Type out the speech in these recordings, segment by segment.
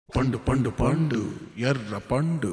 పండు పండు పండు ఎర్ర పండు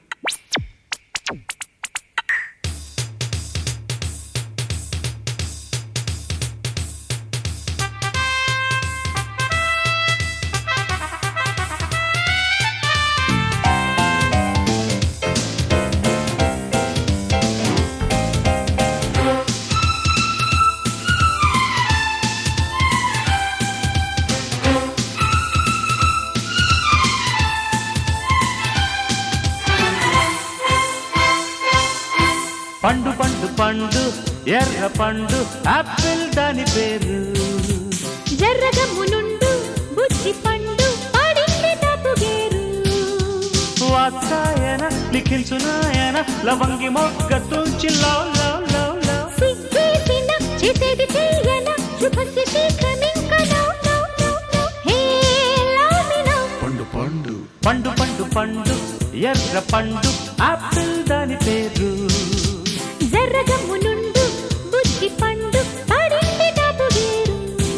పండు పండు పండు ఎర్ర పండు ఆపిల్ దాని పేరు జర్రగమ్ము నుండు బుద్ధి పండు పడింది తప్పుగేరు వాత్సాయన లిఖించునాయన లవంగి మొగ్గ తుంచి లవ్ లవ్ లవ్ లవ్ సిగ్గేసిన చేసేది చెయ్యన శుభస్య శీఘ్రమింక no no no no hey లామినో పండు పండు పండు పండు పండు ఎర్ర పండు ఆపిల్ దాని పేరు జర్రగమ్ము నుండు బుద్ధి పండు పడింది తప్పుగేరు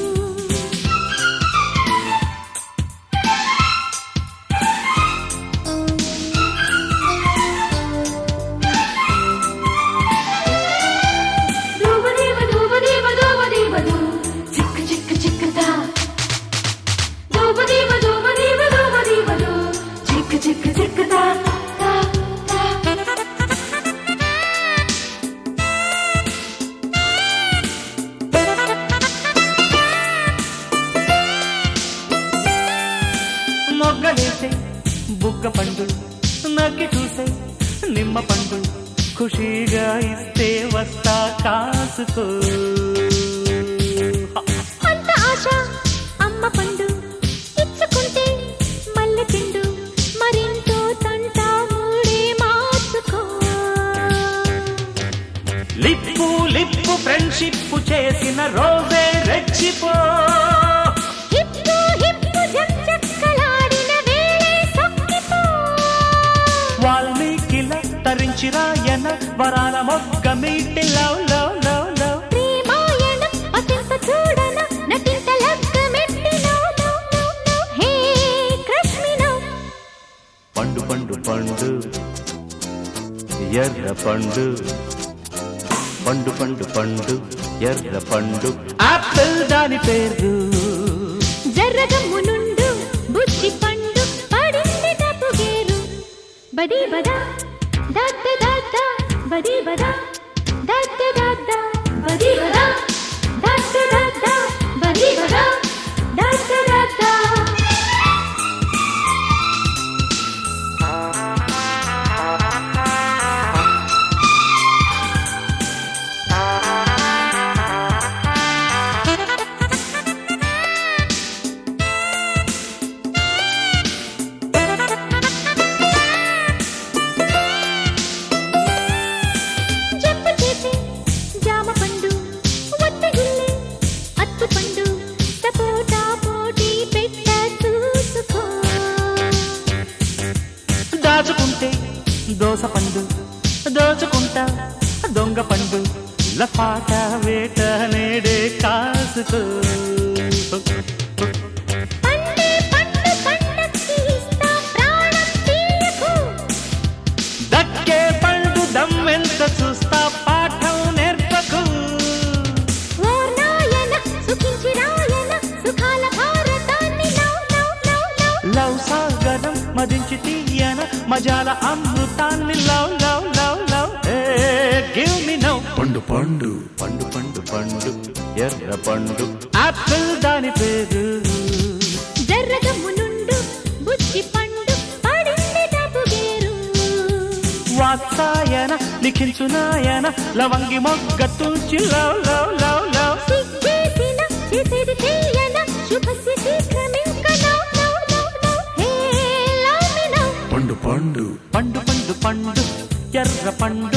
దూబదీవ దూబదీవ దూబదీవ దూ చిక్క చిక్క చిక్కదా దూబదీవ దూబదీవ దూబదీవ దూ చిక్క చిక్క చిక్కదా దా దా మొగ్గలేసే బుగ్గ పండు నగ్గి చూసే నిమ్మ పండు ఖుషీగా ఇస్తే వస్తా కాసుకో అంత ఆశ అమ్మ పండు ఇచ్చుకుంటే మల్లె పిండు మరింతో తంట మూడే మార్చుకో లిప్పు లిప్పు ఫ్రెండ్షిప్ చేసిన రోజే రెచ్చిపో హిప్పు హిప్పు జక్కలాడిన వేళే సొక్కిపో వాల్మీకిల తరించి రాయన వరాల మొగ్గ మీటి లవ్ లవ్ లవ్ లవ్ ప్రేమాయణ అసింప చూడన నటింత లగ్గమెట్టి no no no no hey కృష్మినో పండు పండు పండు ఎర్ర పండు పండు పండు పండు ఎర్ర పండు ఆపిల్ దాని పేరు జర్రగమ్ము నుండు బుద్ధి పండు పడింది తప్పుగేరు బడి బదా దత్త దత్త బడి బదా దత్త దత్త బడి బదా దత్త దత్త బడి బదా దత్త దత్త జంపు చేసే జామ పండు ఒత్తిగిల్లే అత్తు పండు సపోటా పోటీ పెట్ట చూసుకో దాచుకుంటే దోస పండు దోచుకుంటా దొంగ పండు లఫాట వేట నేడే కాసుకో పండే పండు పండక్కి ఇస్తా ప్రాణం తీయకు దక్కే పండు దమ్మెంత చూస్తా పాఠం నేర్పకు ఓ నాయన సుఖించి రాయన సుఖాల భారతాన్ని now now now now love సాగరం మదించి తీయన మజాల అమృతాన్ని love love love love give me now పండు పండు పండు పండు పండు ఎర్ర పండు ఆపిల్ దాని పేరు జర్రగమ్ము నుండు బుద్ధి పండు పడింది డబ్బుగేరు వాత్సాయన లిఖించునాయన లవంగి మొగ్గ తుంచి లవ్ లవ్ లవ్ లవ్ సిగ్గేసిన చేసేది చెయ్యన శుభస్య శీఘ్రమింక now now now now hey లామినో పండు పండు పండు పండు పండు ఎర్ర పండు